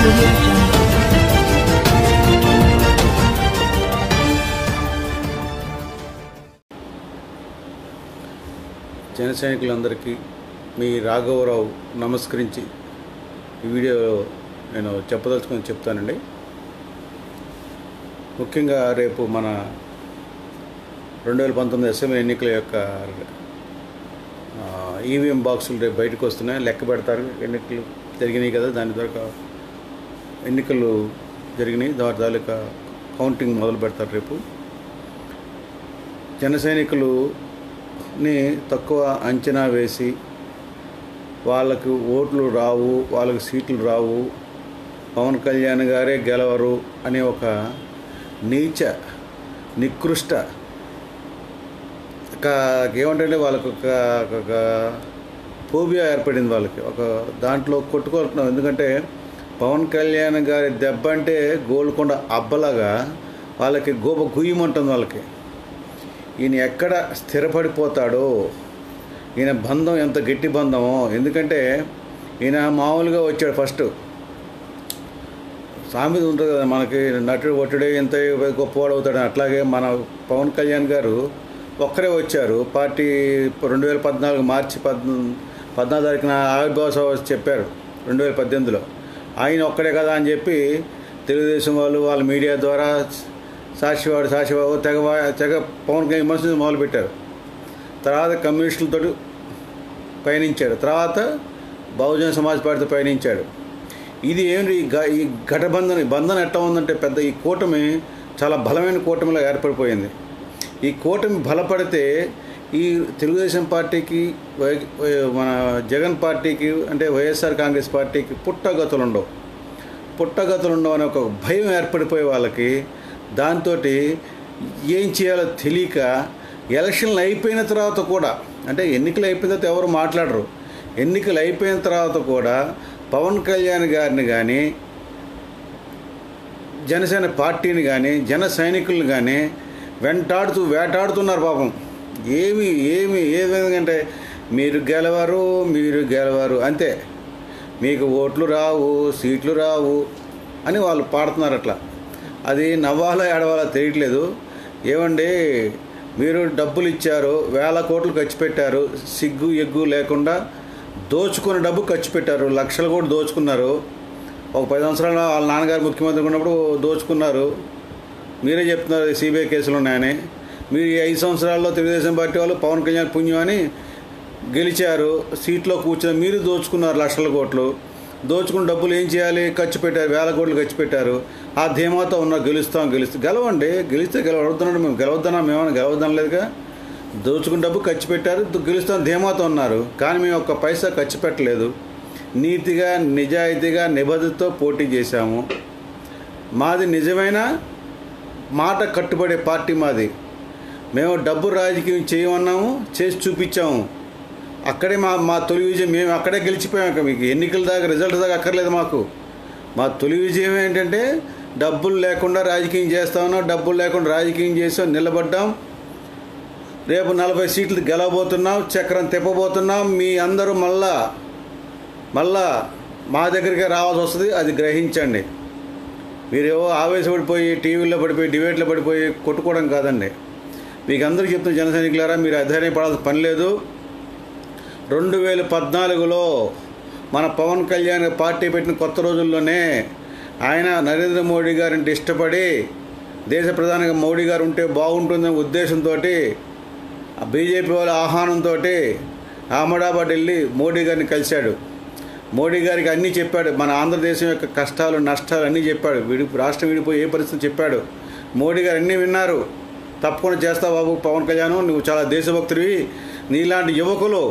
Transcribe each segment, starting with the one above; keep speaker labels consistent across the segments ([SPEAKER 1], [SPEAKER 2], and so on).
[SPEAKER 1] audio jungle.
[SPEAKER 2] జన సైనికులందరికీ మీ రాఘవరావు నమస్కరించి ఈ వీడియో నేను చెప్పదలుచుకొని చెప్తానండి ముఖ్యంగా రేపు మన రెండు వేల పంతొమ్మిది అసెంబ్లీ ఎన్నికల యొక్క ఈవీఎం బాక్సులు రేపు బయటకు వస్తున్నాయి లెక్క పెడతారు ఎన్నికలు జరిగినాయి కదా దాని ద్వారా ఎన్నికలు జరిగినాయి దాని తాలూకా కౌంటింగ్ మొదలు పెడతారు రేపు జన సైనికులుని తక్కువ అంచనా వేసి వాళ్ళకు ఓట్లు రావు వాళ్ళకు సీట్లు రావు పవన్ కళ్యాణ్ గారే గెలవరు అనే ఒక నీచ నికృష్ట ఒక ఏమంటే వాళ్ళకు ఒక ఒక ఫోబియా ఏర్పడింది వాళ్ళకి ఒక దాంట్లో కొట్టుకుంటున్నాం ఎందుకంటే పవన్ కళ్యాణ్ గారి దెబ్బ అంటే గోల్కొండ అబ్బలాగా వాళ్ళకి గోప గుయ్యమంటుంది వాళ్ళకి ఈయన ఎక్కడ స్థిరపడిపోతాడో ఈయన బంధం ఎంత గట్టి బంధమో ఎందుకంటే ఈయన మామూలుగా వచ్చాడు ఫస్ట్ సామెత ఉంటుంది కదా మనకి నటుడు ఒట్టుడే ఎంత గొప్పవాడు అవుతాడు అట్లాగే మన పవన్ కళ్యాణ్ గారు ఒక్కరే వచ్చారు పార్టీ రెండు వేల పద్నాలుగు మార్చి పద్ పద్నాలుగు తారీఖున ఆవిర్భావ సభ చెప్పారు రెండు వేల పద్దెనిమిదిలో ఆయన ఒక్కడే కదా అని చెప్పి తెలుగుదేశం వాళ్ళు వాళ్ళ మీడియా ద్వారా సాక్షివాడు సాక్షిబాబు తెగ వా- తెగ పవన్ కళ్యాణ్ విమర్శించి మొదలుపెట్టారు తర్వాత కమ్యూనిస్టులతో పయనించాడు తర్వాత బహుజన సమాజ్ పార్టీతో పయనించాడు ఇది ఏంటి ఈ గ- ఈ ఘటబంధన ఈ బంధన ఎట్లా ఉందంటే పెద్ద ఈ కూటమి చాలా బలమైన కూటమిలో ఏర్పడిపోయింది ఈ కూటమి బలపడితే ఈ తెలుగుదేశం పార్టీకి వై- వై- మన జగన్ పార్టీకి అంటే వైఎస్ఆర్ కాంగ్రెస్ పార్టీకి పుట్టగతులు ఉండవు పుట్టగతులు ఉండవు అనే ఒక భయం ఏర్పడిపోయే వాళ్ళకి దాంతో ఏం చేయాలో తెలియక ఎలక్షన్లు అయిపోయిన తర్వాత కూడా అంటే ఎన్నికలు అయిపోయిన తర్వాత ఎవరు మాట్లాడరు ఎన్నికలు అయిపోయిన తర్వాత కూడా పవన్ కళ్యాణ్ గారిని కానీ జనసేన పార్టీని కానీ జన సైనికులను కానీ వెంటాడుతూ వేటాడుతున్నారు పాపం ఏమి ఏమి ఏ విధంగా అంటే మీరు గెలవరు మీరు గెలవరు అంతే మీకు ఓట్లు రావు సీట్లు రావు అని వాళ్ళు పాడుతున్నారు అట్లా అది నవ్వాలో ఏడవాలో తెలియట్లేదు ఏమండి మీరు డబ్బులు ఇచ్చారు వేల కోట్లు ఖర్చు పెట్టారు సిగ్గు ఎగ్గు లేకుండా దోచుకున్న డబ్బు ఖర్చు పెట్టారు లక్షలు కూడా దోచుకున్నారు ఒక పది సంవత్సరాలు వాళ్ళ నాన్నగారు ముఖ్యమంత్రి ఉన్నప్పుడు దోచుకున్నారు మీరే చెప్తున్నారు సిబిఐ కేసులు ఉన్నాయని మీరు ఈ ఐదు సంవత్సరాల్లో తెలుగుదేశం పార్టీ వాళ్ళు పవన్ కళ్యాణ్ పుణ్యం అని గెలిచారు సీట్లో కూర్చొని మీరు దోచుకున్నారు లక్షల కోట్లు దోచుకున్న డబ్బులు ఏం చేయాలి ఖర్చు పెట్టారు వేల కోట్లు ఖర్చు పెట్టారు ఆ ధీమాతో ఉన్న గెలుస్తాం గెలుస్తాం గెలవండి గెలిస్తే గెలవడుతున్నాడు మేము గెలవద్దన్నా మేమన్నా గెలవద్దాం లేదుగా దోచుకున్న డబ్బు ఖర్చు పెట్టారు దు- గెలుస్తాం ధీమాతో ఉన్నారు కానీ మేము ఒక్క పైసా ఖర్చు పెట్టలేదు నీతిగా నిజాయితీగా నిబద్ధతతో పోటీ చేశాము మాది నిజమైన మాట కట్టుబడే పార్టీ మాది మేము డబ్బు రాజకీయం చేయమన్నాము చేసి చూపించాము అక్కడే మా మా తొలి విజయం మేము అక్కడే గెలిచిపోయాం ఇక మీకు ఎన్నికల దాకా రిజల్ట్ దాకా అక్కర్లేదు మాకు మా తొలి విజయం ఏంటంటే డబ్బులు లేకుండా రాజకీయం చేస్తా ఉన్నాం డబ్బులు లేకుండా రాజకీయం చేసాం నిలబడ్డాం రేపు నలభై సీట్లు గెలవబోతున్నాం చక్రం తిప్పబోతున్నాం మీ అందరూ మళ్ళా మళ్ళా మా దగ్గరికి రావాల్సి వస్తుంది అది గ్రహించండి మీరేవో ఆవేశపడిపోయి టీవీలో పడిపోయి డిబేట్లో పడిపోయి కొట్టుకోవడం కాదండి మీకు అందరికీ చెప్తున్న జన సైనికులారా మీరు అధైర్యపడాల్సిన పని లేదు రెండు వేల పద్నాలుగులో మన పవన్ కళ్యాణ్ పార్టీ పెట్టిన కొత్త రోజుల్లోనే ఆయన నరేంద్ర మోడీ గారంటే ఇష్టపడి దేశ ప్రధానిగా మోడీ గారు ఉంటే బాగుంటుందనే ఉద్దేశంతో బీజేపీ వాళ్ళ ఆహ్వానంతో అహ్మదాబాద్ వెళ్ళి మోడీ గారిని కలిశాడు మోడీ గారికి అన్నీ చెప్పాడు మన ఆంధ్రదేశం యొక్క కష్టాలు నష్టాలు అన్నీ చెప్పాడు విడి రాష్ట్రం విడిపోయి ఏ పరిస్థితి చెప్పాడు మోడీ గారు అన్నీ విన్నారు తప్పకుండా చేస్తావు బాబు పవన్ కళ్యాణ్ నువ్వు చాలా దేశభక్తుడివి నీలాంటి యువకులు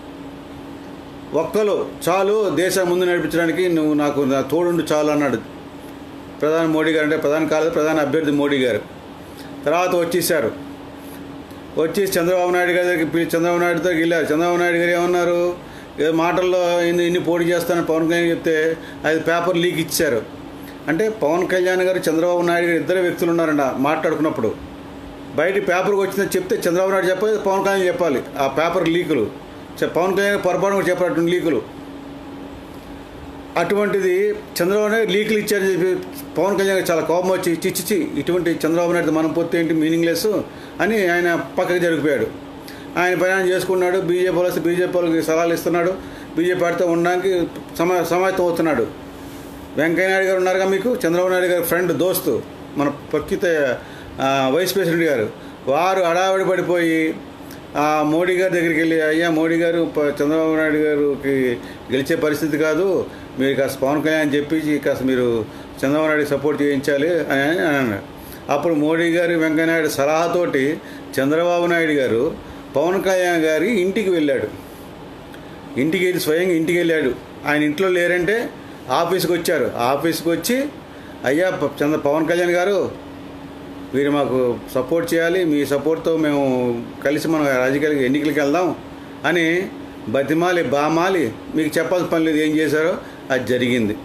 [SPEAKER 2] ఒక్కలు చాలు దేశం ముందు నడిపించడానికి నువ్వు నాకు నా తోడుండు చాలు అన్నాడు ప్రధాని మోడీ గారు అంటే ప్రధాని కాలేదు ప్రధాన అభ్యర్థి మోడీ గారు తర్వాత వచ్చేసారు వచ్చి చంద్రబాబు నాయుడు గారి దగ్గరికి పిలిచి చంద్రబాబు నాయుడు దగ్గరికి వెళ్ళారు చంద్రబాబు నాయుడు గారు ఏమన్నారు ఏదో మాటల్లో ఇన్ని ఇన్ని పోటీ చేస్తానని పవన్ కళ్యాణ్ చెప్తే అది పేపర్ లీక్ ఇచ్చారు అంటే పవన్ కళ్యాణ్ గారు చంద్రబాబు నాయుడు గారు ఇద్దరు వ్యక్తులు ఉన్నారంట మాట్లాడుకున్నప్పుడు బయట పేపర్కి వచ్చిందని చెప్తే చంద్రబాబు నాయుడు చెప్పాలి పవన్ కళ్యాణ్ చెప్పాలి ఆ పేపర్ లీకులు చె- పవన్ కళ్యాణ్ పొరపాటు కూడా చెప్పినటువంటి లీకులు అటువంటిది చంద్రబాబు నాయుడు లీకులు ఇచ్చారని చెప్పి పవన్ కళ్యాణ్ గారికి చాలా కోపం వచ్చి చిచ్చిచి ఇటువంటి చంద్రబాబు నాయుడు మనం పొత్తు ఏంటి మీనింగ్లెస్ అని ఆయన పక్కకి జరిగిపోయాడు ఆయన ప్రయాణం చేసుకున్నాడు బీజేపీ వస్తే బీజేపీ వాళ్ళకి సలహాలు ఇస్తున్నాడు బీజేపీ పార్టీతో ఉండడానికి సమా సమాయత్తం అవుతున్నాడు వెంకయ్య నాయుడు గారు ఉన్నారుగా మీకు చంద్రబాబు నాయుడు గారి ఫ్రెండ్ దోస్తు మన ప్రఖ్యత ఆ, వైస్ ప్రెసిడెంట్ గారు వారు హడావిడి పడిపోయి ఆ మోడీ గారి దగ్గరికి వెళ్ళి అయ్యా మోడీ గారు ప- చంద్రబాబు నాయుడు గారికి గెలిచే పరిస్థితి కాదు మీరు కాస్త పవన్ కళ్యాణ్ చెప్పించి కాస్త మీరు చంద్రబాబు నాయుడికి సపోర్ట్ చేయించాలి అని అని అన్నాడు అప్పుడు మోడీ గారు వెంకయ్య నాయుడు సలహాతోటి చంద్రబాబు నాయుడు గారు పవన్ కళ్యాణ్ గారి ఇంటికి వెళ్ళాడు ఇంటికి వెళ్ళి స్వయంగా ఇంటికి వెళ్ళాడు ఆయన ఇంట్లో లేరంటే ఆఫీస్కి వచ్చారు ఆఫీస్కి వచ్చి అయ్యా ప- చంద్ర పవన్ కళ్యాణ్ గారు మీరు మాకు సపోర్ట్ చేయాలి మీ సపోర్ట్తో మేము కలిసి మనం రాజకీయాలకు ఎన్నికలకు వెళ్దాం అని బతిమాలి బామాలి మీకు చెప్పాల్సిన పని లేదు ఏం చేశారో అది జరిగింది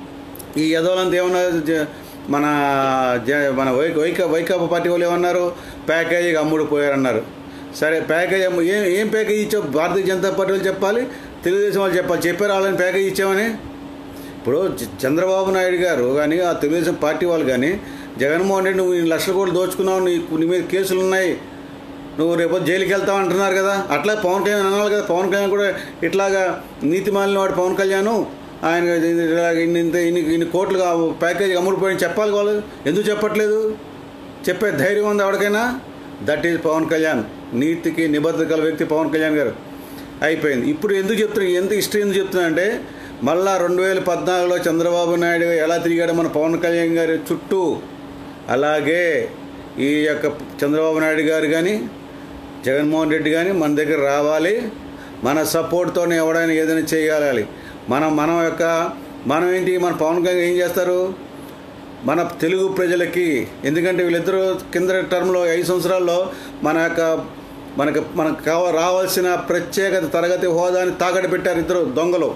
[SPEAKER 2] ఈ యదవులంతా ఏమన్నా జ- మన జ- మన వై వైక వైకాపా పార్టీ వాళ్ళు ఏమన్నారు ప్యాకేజీకి అమ్ముడు పోయారన్నారు సరే ప్యాకేజ్ అమ్ము ఏం ఏం ప్యాకేజ్ ఇచ్చావు భారతీయ జనతా పార్టీ వాళ్ళు చెప్పాలి తెలుగుదేశం వాళ్ళు చెప్పాలి చెప్పారు వాళ్ళని ప్యాకేజ్ ఇచ్చామని ఇప్పుడు చ- చంద్రబాబు నాయుడు గారు కానీ ఆ తెలుగుదేశం పార్టీ వాళ్ళు కానీ జగన్మోహన్ రెడ్డి నువ్వు ఇన్ని లక్షల కోట్లు దోచుకున్నావు నీ నీ మీద కేసులు ఉన్నాయి నువ్వు రేపు జైలుకి వెళ్తావు అంటున్నారు కదా అట్లా పవన్ కళ్యాణ్ అనాలి కదా పవన్ కళ్యాణ్ కూడా ఇట్లాగా నీతి మాలిన వాడు పవన్ కళ్యాణ్ ఆయన ఇలాగ ఇన్ని ఇంత ఇన్ని ఇన్ని కోట్లు ప్యాకేజ్ అమ్ముడిపోయి చెప్పాలి వాళ్ళు ఎందుకు చెప్పట్లేదు చెప్పే ధైర్యం ఉంది ఎవరికైనా దట్ ఈజ్ పవన్ కళ్యాణ్ నీతికి నిబద్ధత గల వ్యక్తి పవన్ కళ్యాణ్ గారు అయిపోయింది ఇప్పుడు ఎందుకు చెప్తున్నా ఎందుకు ఇష్టం ఎందుకు చెప్తున్నా అంటే మళ్ళా రెండు వేల పద్నాలుగులో చంద్రబాబు నాయుడు గారు ఎలా తిరిగాడో మన పవన్ కళ్యాణ్ గారి చుట్టూ అలాగే ఈ యొక్క చంద్రబాబు నాయుడు గారు కానీ జగన్మోహన్ రెడ్డి కానీ మన దగ్గర రావాలి మన సపోర్ట్తోనే ఎవడైనా ఏదైనా చేయాలి మనం మన యొక్క మనం ఏంటి మన పవన్ కళ్యాణ్ ఏం చేస్తారు మన తెలుగు ప్రజలకి ఎందుకంటే వీళ్ళిద్దరూ కింద టర్మ్లో ఐదు సంవత్సరాల్లో మన యొక్క మనకు మనకు కావ రావాల్సిన ప్రత్యేకత తరగతి హోదాని తాకట్టు పెట్టారు ఇద్దరు దొంగలు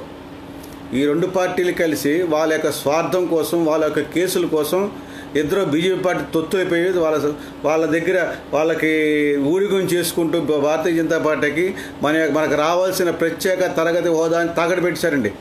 [SPEAKER 2] ఈ రెండు పార్టీలు కలిసి వాళ్ళ యొక్క స్వార్థం కోసం వాళ్ళ యొక్క కేసుల కోసం ఇద్దరు బీజేపీ పార్టీ తొత్తులైపోయి వాళ్ళ వాళ్ళ దగ్గర వాళ్ళకి ఊడిగం చేసుకుంటూ భారతీయ జనతా పార్టీకి మన మనకు రావాల్సిన ప్రత్యేక తరగతి హోదాని తాకట్టు పెట్టారండి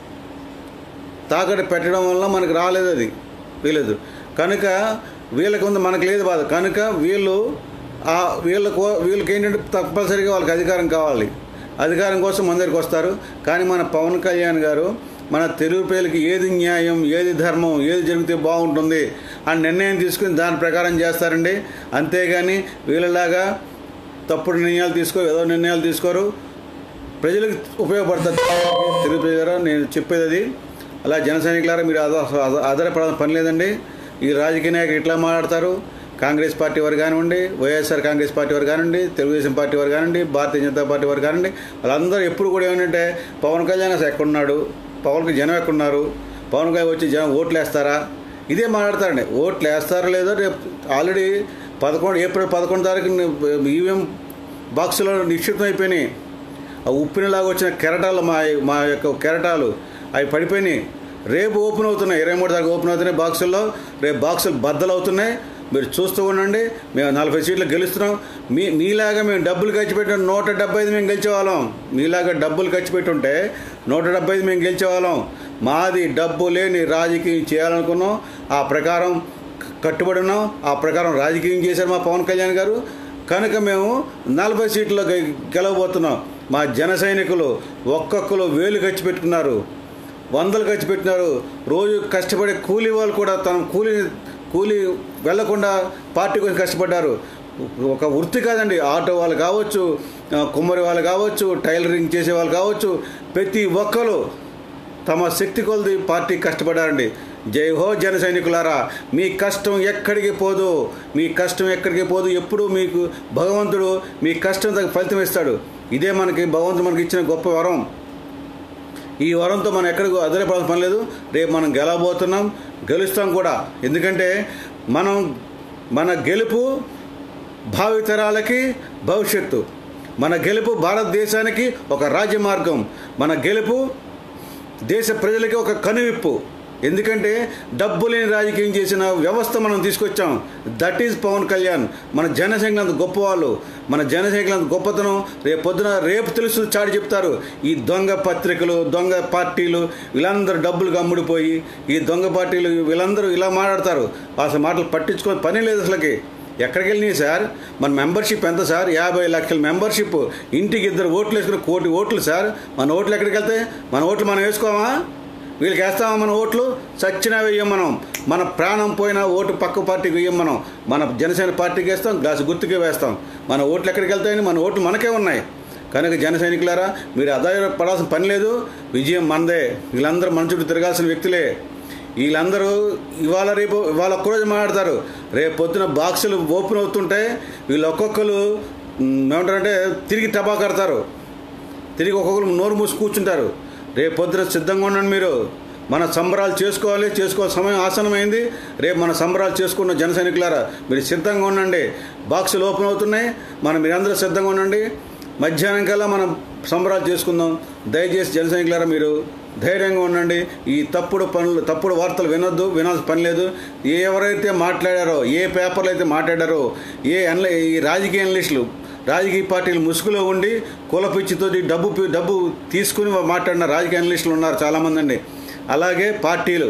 [SPEAKER 2] తాకట్టు పెట్టడం వల్ల మనకు రాలేదు అది వీలేదు కనుక వీళ్ళకి ఉంది మనకు లేదు బాధ కనుక వీళ్ళు ఆ వీళ్ళకు వీళ్ళకి ఏంటంటే తప్పనిసరిగా వాళ్ళకి అధికారం కావాలి అధికారం కోసం మన దగ్గరికి వస్తారు కానీ మన పవన్ కళ్యాణ్ గారు మన తెలుగు ప్రజలకి ఏది న్యాయం ఏది ధర్మం ఏది జరిగితే బాగుంటుంది అని నిర్ణయం తీసుకుని దాని ప్రకారం చేస్తారండి అంతేగాని వీళ్ళలాగా తప్పుడు నిర్ణయాలు తీసుకోరు ఏదో నిర్ణయాలు తీసుకోరు ప్రజలకు ఉపయోగపడుతుంది తెలుగు ప్రజలారా నేను చెప్పేది అది అలా జన సైనికులారా మీరు ఆధార ఆధార- ఆధారపడాల్సిన పని లేదండి ఈ రాజకీయ నాయకులు ఇట్లా మాట్లాడతారు కాంగ్రెస్ పార్టీ వారు కానివ్వండి వైఎస్ఆర్ కాంగ్రెస్ పార్టీ వారు కానివ్వండి తెలుగుదేశం పార్టీ వారు కానివ్వండి భారతీయ జనతా పార్టీ వారు కానివ్వండి వాళ్ళందరూ ఎప్పుడు కూడా ఏమంటే పవన్ కళ్యాణ్ అసలు ఎక్కడున్నాడు పవన్కి జనం ఎక్కడున్నారు పవన్ కళ్యాణ్ వచ్చి జనం ఓట్లు వేస్తారా ఇదే మాట్లాడతారండి ఓట్లు వేస్తారో లేదో రేపు ఆల్రెడీ పదకొండు ఏప్రిల్ పదకొండు తారీఖు ఈవీఎం బాక్సులో నిక్షిప్తం అయిపోయినాయి ఆ ఉప్పినలాగా వచ్చిన కెరటాలు మా మా యొక్క కెరటాలు అవి పడిపోయినాయి రేపు ఓపెన్ అవుతున్నాయి ఇరవై మూడు దాకా ఓపెన్ అవుతున్నాయి బాక్సుల్లో రేపు బాక్సులు బద్దలు అవుతున్నాయి మీరు చూస్తూ ఉండండి మేము నలభై సీట్లు గెలుస్తున్నాం మీ మీలాగా మేము డబ్బులు ఖర్చు పెట్టిన నూట డెబ్బై ఐదు మేము గెలిచేవాళ్ళం మీలాగా డబ్బులు ఖర్చు పెట్టుంటే నూట డెబ్బై ఐదు మేము గెలిచేవాళ్ళం మాది డబ్బు లేని రాజకీయం చేయాలనుకున్నాం ఆ ప్రకారం క- కట్టుబడి ఉన్నాం ఆ ప్రకారం రాజకీయం చేశారు మా పవన్ కళ్యాణ్ గారు కనుక మేము నలభై సీట్లో గె- గెలవబోతున్నాం మా జన సైనికులు ఒక్కొక్కరు వేలు ఖర్చు పెట్టుకున్నారు వందలు ఖర్చు పెట్టినారు రోజు కష్టపడే కూలీ వాళ్ళు కూడా తన కూలీ కూలీ వెళ్లకుండా పార్టీ కోసం కష్టపడ్డారు ఒక వృత్తి కాదండి ఆటో వాళ్ళు కావచ్చు ఆ, కుమ్మరి వాళ్ళు కావచ్చు టైలరింగ్ చేసే వాళ్ళు కావచ్చు ప్రతి ఒక్కరు తమ శక్తి కొలది పార్టీ కష్టపడారండి జై హో జన సైనికులారా మీ కష్టం ఎక్కడికి పోదు మీ కష్టం ఎక్కడికి పోదు ఎప్పుడు మీకు భగవంతుడు మీ కష్టం తగ్గ ఫలితం ఇస్తాడు ఇదే మనకి భగవంతుడు మనకి ఇచ్చిన గొప్ప వరం ఈ వరంతో మనం ఎక్కడికి అదరపడాల్సిన పని లేదు రేపు మనం గెలవబోతున్నాం గెలుస్తాం కూడా ఎందుకంటే మనం మన గెలుపు భావితరాలకి భవిష్యత్తు మన గెలుపు భారతదేశానికి ఒక రాజ్య మార్గం మన గెలుపు దేశ ప్రజలకి ఒక కనువిప్పు ఎందుకంటే డబ్బు లేని రాజకీయం చేసిన వ్యవస్థ మనం తీసుకొచ్చాం దట్ ఈజ్ పవన్ కళ్యాణ్ మన జనసంఖ్య అంత గొప్పవాళ్ళు మన జనసంఖ్య అంత గొప్పతనం రేపు పొద్దున రేపు తెలుసు చాటి చెప్తారు ఈ దొంగ పత్రికలు దొంగ పార్టీలు వీళ్ళందరూ డబ్బులు అమ్ముడిపోయి ఈ దొంగ పార్టీలు వీళ్ళందరూ ఇలా మాట్లాడతారు అసలు మాటలు పట్టించుకొని పని లేదు అసలుకి ఎక్కడికి వెళ్ళినాయి సార్ మన మెంబర్షిప్ ఎంత సార్ యాభై లక్షల మెంబర్షిప్ ఇంటికి ఇద్దరు ఓట్లు వేసుకుని కోటి ఓట్లు సార్ మన ఓట్లు ఎక్కడికి వెళ్తాయి మన ఓట్లు మనం వేసుకోమా వీళ్ళకి వేస్తామా మన ఓట్లు చచ్చినా వెయ్యం మనం మన ప్రాణం పోయినా ఓటు పక్క పార్టీకి వెయ్యం మనం మన జనసేన పార్టీకి వేస్తాం గ్లాసు గుర్తుకే వేస్తాం మన ఓట్లు ఎక్కడికి వెళ్తాయని మన ఓట్లు మనకే ఉన్నాయి కనుక జన సైనికులారా మీరు అదాయ పడాల్సిన పని లేదు విజయం మనదే వీళ్ళందరూ మన చుట్టూ తిరగాల్సిన వ్యక్తులే వీళ్ళందరూ ఇవాళ రేపు ఇవాళ ఒక్కరోజు మాట్లాడతారు రేపు పొద్దున బాక్సులు ఓపెన్ అవుతుంటే వీళ్ళు ఒక్కొక్కరు మ్, ఏమంటారంటే తిరిగి టబా కడతారు తిరిగి ఒక్కొక్కరు నోరు మూసి కూర్చుంటారు రేపు పొద్దున సిద్ధంగా ఉండండి మీరు మన సంబరాలు చేసుకోవాలి చేసుకోవాలి సమయం ఆసనమైంది రేపు మన సంబరాలు చేసుకున్న జన సైనికులారా మీరు సిద్ధంగా ఉండండి బాక్సులు ఓపెన్ అవుతున్నాయి మనం మీరందరూ సిద్ధంగా ఉండండి మధ్యాహ్నం కల్లా మనం సంబరాలు చేసుకుందాం దయచేసి జన సైనికులారా మీరు ధైర్యంగా ఉండండి ఈ తప్పుడు పనులు తప్పుడు వార్తలు వినొద్దు వినాల్సిన పని లేదు ఎవరైతే మాట్లాడారో ఏ పేపర్లు అయితే మాట్లాడారో ఏ అనల ఈ రాజకీయ అనలిస్టులు రాజకీయ పార్టీలు ముసుగులో ఉండి కులపిచ్చితో డబ్బు పి- డబ్బు తీసుకుని మాట్లాడిన రాజకీయ అనలిస్టులు ఉన్నారు చాలామంది అండి అలాగే పార్టీలు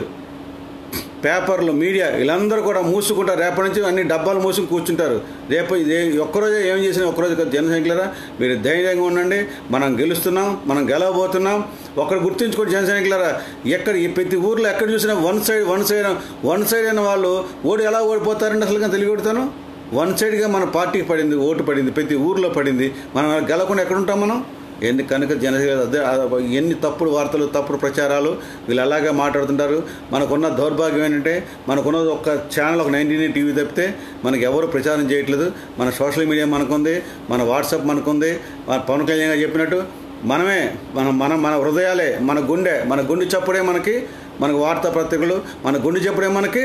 [SPEAKER 2] పేపర్లు మీడియా వీళ్ళందరూ కూడా మూసుకుంటారు రేపటి నుంచి అన్ని డబ్బాలు మూసుకుని కూర్చుంటారు రేపు ఇది ఒక్కరోజే ఏం చేసినా ఒక్కరోజు కాదు జనసైనికులరా మీరు ధైర్యంగా ఉండండి మనం గెలుస్తున్నాం మనం గెలవబోతున్నాం ఒకరు గుర్తుంచుకోండి జనసైనికులరా ఎక్కడ ఈ ప్రతి ఊర్లో ఎక్కడ చూసినా one side one side one side అయిన వాళ్ళు ఓడి ఎలా ఓడిపోతారండి అసలు తెలియకొడతాను వన్ సైడ్గా మన పార్టీకి పడింది ఓటు పడింది ప్రతి ఊర్లో పడింది మనం గెలకుండా ఎక్కడ ఉంటాం మనం ఎన్ని కనుక జన అదే ఎన్ని తప్పుడు వార్తలు తప్పుడు ప్రచారాలు వీళ్ళు అలాగే మాట్లాడుతుంటారు మనకున్న దౌర్భాగ్యం ఏంటంటే మనకున్న ఒక ఛానల్ ఒక నైన్టీ నైన్ టీవీ తప్పితే మనకి ఎవరు ప్రచారం చేయట్లేదు మన సోషల్ మీడియా మనకుంది మన వాట్సాప్ మనకుంది మన పవన్ కళ్యాణ్ గారు చెప్పినట్టు మనమే మన మన మన హృదయాలే మన గుండె మన గుండె చప్పుడే మనకి మనకు వార్తా పత్రికలు మన గుండె చప్పుడే మనకి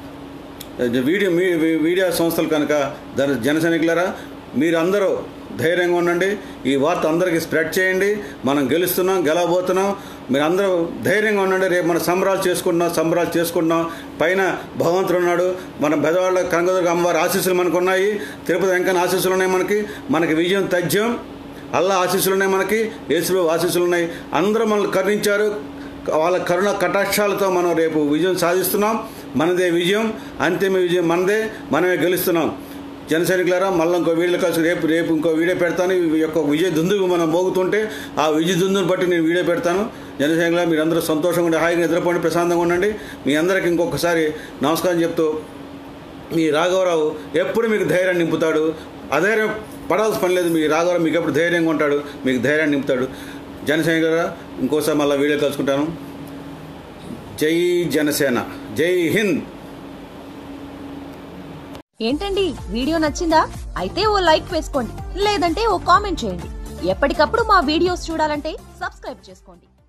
[SPEAKER 2] వీడియో మీ మీడియా సంస్థలు కనుక జన జన సైనికులారా మీరందరూ ధైర్యంగా ఉండండి ఈ వార్త అందరికీ స్ప్రెడ్ చేయండి మనం గెలుస్తున్నాం గెలవబోతున్నాం మీరందరూ ధైర్యంగా ఉండండి రేపు మన సంబరాలు చేసుకుంటున్నాం సంబరాలు చేసుకుంటున్నాం పైన భగవంతుడు ఉన్నాడు మన బెదవాళ్ళ కనకదుర్గ అమ్మవారి ఆశీస్సులు మనకు ఉన్నాయి తిరుపతి వెంకన్న ఆశీస్సులు ఉన్నాయి మనకి మనకి విజయం తథ్యం అల్లా ఆశీస్సులు ఉన్నాయి మనకి యేసులో ఆశీస్సులు ఉన్నాయి అందరూ మనల్ని కరుణించారు వాళ్ళ కరుణ కటాక్షాలతో మనం రేపు విజయం సాధిస్తున్నాం మనదే విజయం అంతిమ విజయం మనదే మనమే గెలుస్తున్నాం జన సైనికులారా మళ్ళీ ఇంకో వీడియో కలిసి రేపు రేపు ఇంకో వీడియో పెడతాను ఈ యొక్క విజయ దుందుకు మనం మోగుతుంటే ఆ విజయ దుందుని బట్టి నేను వీడియో పెడతాను జన సైనికులారా మీరందరూ సంతోషంగా ఉండి హాయిగా నిద్రపోండి ప్రశాంతంగా ఉండండి మీ అందరికి ఇంకొకసారి నమస్కారం చెప్తూ మీ రాఘవరావు ఎప్పుడు మీకు ధైర్యాన్ని నింపుతాడు అధైర్యం పడాల్సిన పని లేదు మీ రాఘవరావు మీకు ఎప్పుడు ధైర్యంగా ఉంటాడు మీకు ధైర్యాన్ని నింపుతాడు జనసేన గారు ఇంకోసారి మళ్ళీ వీడియో కలుసుకుంటాను జై జనసేన జై హింద్
[SPEAKER 1] ఏంటండి వీడియో నచ్చిందా అయితే ఓ లైక్ వేసుకోండి లేదంటే ఓ కామెంట్ చేయండి ఎప్పటికప్పుడు మా వీడియోస్ చూడాలంటే సబ్స్క్రైబ్ చేసుకోండి